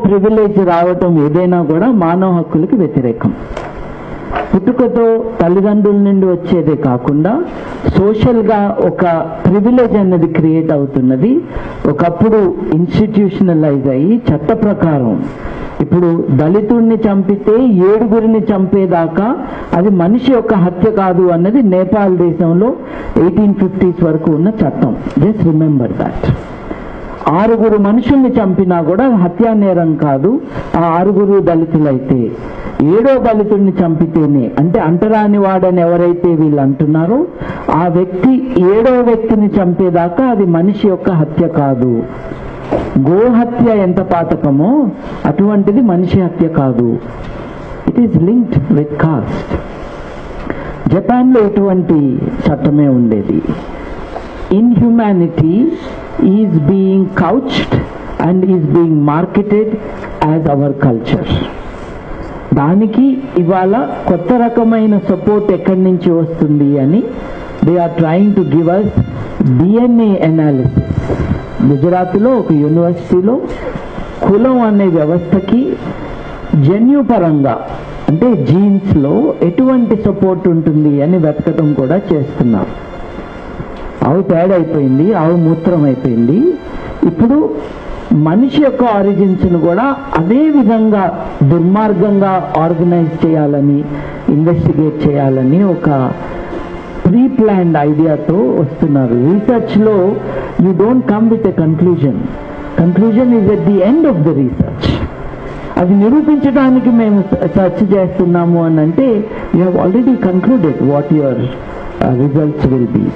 Privilege రావటం ఏదైనా కూడా మానవ హక్కులకి వ్యతిరేకం పుట్టుకతో తల్లిదండ్రుల నుండి వచ్చేదే కాకుండా సోషల్ గా ఒక ప్రివిలేజ్ అన్నది క్రియేట్ అవుతున్నది ఒకప్పుడు ఇన్స్టిట్యూషనలైజ్ అయ్యి చట్ట ప్రకారం ఇప్పుడు దళితుడిని చంపితే ఏడుగురిని చంపేదాకా అది మనిషి యొక్క హత్య కాదు అన్నది నేపాల్ దేశంలో ఎయిటీన్ ఫిఫ్టీస్ వరకు ఉన్న చట్టం జస్ట్ రిమెంబర్ దాట్ ఆరుగురు మనుషుల్ని చంపినా కూడా హత్యా నేరం కాదు ఆ ఆరుగురు దళితులైతే ఏడో దళితుడిని చంపితేనే అంటే అంటరాని వాడని ఎవరైతే వీళ్ళు అంటున్నారో ఆ వ్యక్తి ఏడో వ్యక్తిని చంపేదాకా అది మనిషి యొక్క హత్య కాదు గోహత్య ఎంత పాతకమో అటువంటిది మనిషి హత్య కాదు it is linked with caste జపాన్లో ఎటువంటి చట్టమే ఉండేది inhumanity is being couched and is being marketed as our culture దానికి ఇవాళ కొత్త రకమైన సపోర్ట్ ఎక్కడి నుంచి వస్తుంది అని they are trying to give us DNA analysis గుజరాత్లో ఒక యూనివర్సిటీలో కులం అనే వ్యవస్థకి జన్యుపరంగా అంటే జీన్స్ లో ఎటువంటి సపోర్ట్ ఉంటుంది అని వెతకటం కూడా చేస్తున్నారు ఆవు పేడ అయిపోయింది ఆవు మూత్రం అయిపోయింది ఇప్పుడు మనిషి యొక్క ఆరిజిన్స్ ను కూడా అదే విధంగా దుర్మార్గంగా ఆర్గనైజ్ చేయాలని ఇన్వెస్టిగేట్ చేయాలని ఒక ప్రీ ప్లాన్డ్ ఐడియాతో వస్తున్నారు రీసెర్చ్ లో you don't come with a conclusion conclusion is at the end of the research అది నిరూపించడానికి మేము సెర్చ్ చేస్తున్నాము అని అంటే you have already concluded what your results will be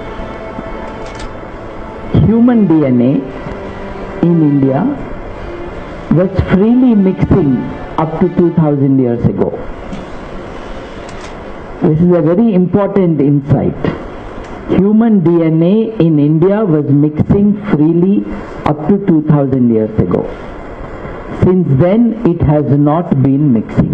human DNA in India was freely mixing up to 2000 years ago. This is a very important insight. Human DNA in India was mixing freely up to 2000 years ago. Since then, it has not been mixing.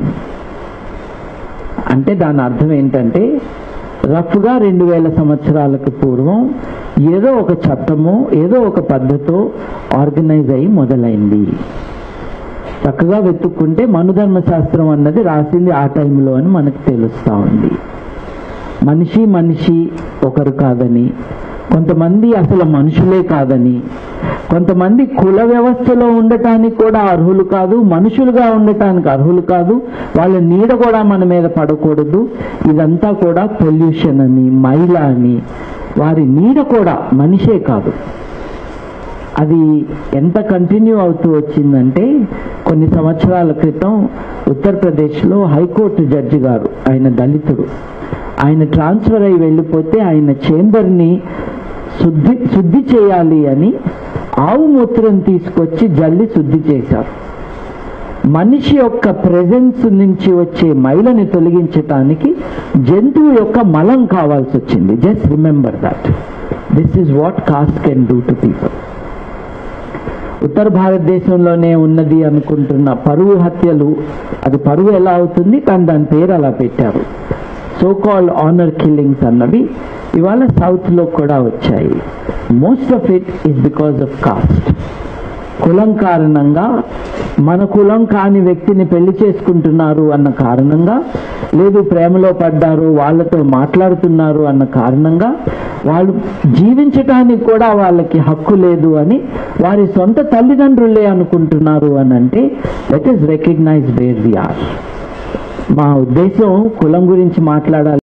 అంటే దాని అర్థం ఏంటంటే రఫ్గా రెండు వేల సంవత్సరాలకు పూర్వం ఏదో ఒక చట్టమో ఏదో ఒక పద్ధతో ఆర్గనైజ్ అయ్యి మొదలైంది చక్కగా వెతుక్కుంటే మనుధర్మ శాస్త్రం అన్నది రాసింది ఆ టైంలో అని మనకు తెలుస్తా ఉంది మనిషి మనిషి ఒకరు కాదని కొంతమంది అసలు మనుషులే కాదని కొంతమంది కుల వ్యవస్థలో ఉండటానికి కూడా అర్హులు కాదు మనుషులుగా ఉండటానికి అర్హులు కాదు వాళ్ళ నీడ కూడా మన మీద పడకూడదు ఇదంతా కూడా పొల్యూషన్ అని మైల అని వారి నీడ కూడా మనిషే కాదు అది ఎంత కంటిన్యూ అవుతూ వచ్చిందంటే కొన్ని సంవత్సరాల క్రితం ఉత్తరప్రదేశ్లో హైకోర్టు జడ్జి గారు ఆయన దళితుడు ఆయన ట్రాన్స్ఫర్ అయి వెళ్ళిపోతే ఆయన చేంబర్ని శుద్ధి శుద్ధి చేయాలి అని ఆవు మూత్రం తీసుకొచ్చి జల్లి శుద్ధి చేశారు మనిషి యొక్క ప్రెజెన్స్ నుంచి వచ్చే మైలని తొలగించటానికి జంతువు యొక్క మలం కావాల్సి వచ్చింది just remember that this is what caste can do to people ఉత్తర భారతదేశంలోనే ఉన్నది అనుకుంటున్న పరువు హత్యలు అది పరువు ఎలా అవుతుంది కానీ దాని పేరు అలా పెట్టారు సో కాల్డ్ ఆనర్ కిల్లింగ్స్ అన్నవి ఇవాళ సౌత్ లో కూడా వచ్చాయి most of it is because of caste కులం కారణంగా మన కులం కాని వ్యక్తిని పెళ్లి చేసుకుంటున్నారు అన్న కారణంగా లేదు ప్రేమలో పడ్డారు వాళ్ళతో మాట్లాడుతున్నారు అన్న కారణంగా వాళ్ళు జీవించటానికి కూడా వాళ్ళకి హక్కు లేదు అని వారి సొంత తల్లిదండ్రులే అనుకుంటున్నారు అని అంటే that is recognize where we are మా ఉద్దేశం కులం గురించి మాట్లాడాలి